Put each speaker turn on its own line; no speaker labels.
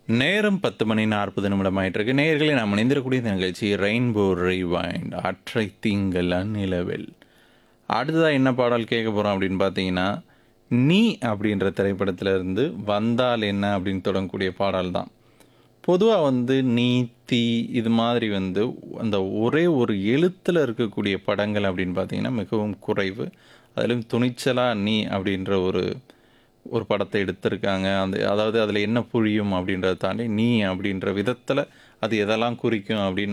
நேரம் பத்து மணி நாற்பது நிமிடம் ஆயிட்டு இருக்கு நேயர்களே நாம் இணைந்திருக்கக்கூடிய இந்த நிகழ்ச்சி ரெயின்போ ரிவைண்ட் அற்றை திங்கள் அந்நிலவில் அடுத்ததாக என்ன பாடல் கேட்க போகிறோம் அப்படின்னு பார்த்தீங்கன்னா நீ அப்படின்ற திரைப்படத்துல இருந்து வந்தால் என்ன அப்படின்னு தொடங்கக்கூடிய பாடல் தான் பொதுவாக வந்து நீ தீ இது மாதிரி வந்து அந்த ஒரே ஒரு எழுத்தில் இருக்கக்கூடிய படங்கள் அப்படின்னு பார்த்தீங்கன்னா மிகவும் குறைவு அதிலும் துணிச்சலாக நீ அப்படின்ற ஒரு ஒரு படத்தை எடுத்திருக்காங்க அந்த அதாவது அதில் என்ன புரியும் அப்படின்றத தாண்டி நீ அப்படின்ற விதத்தில் அது எதெல்லாம் குறிக்கும் அப்படின்னு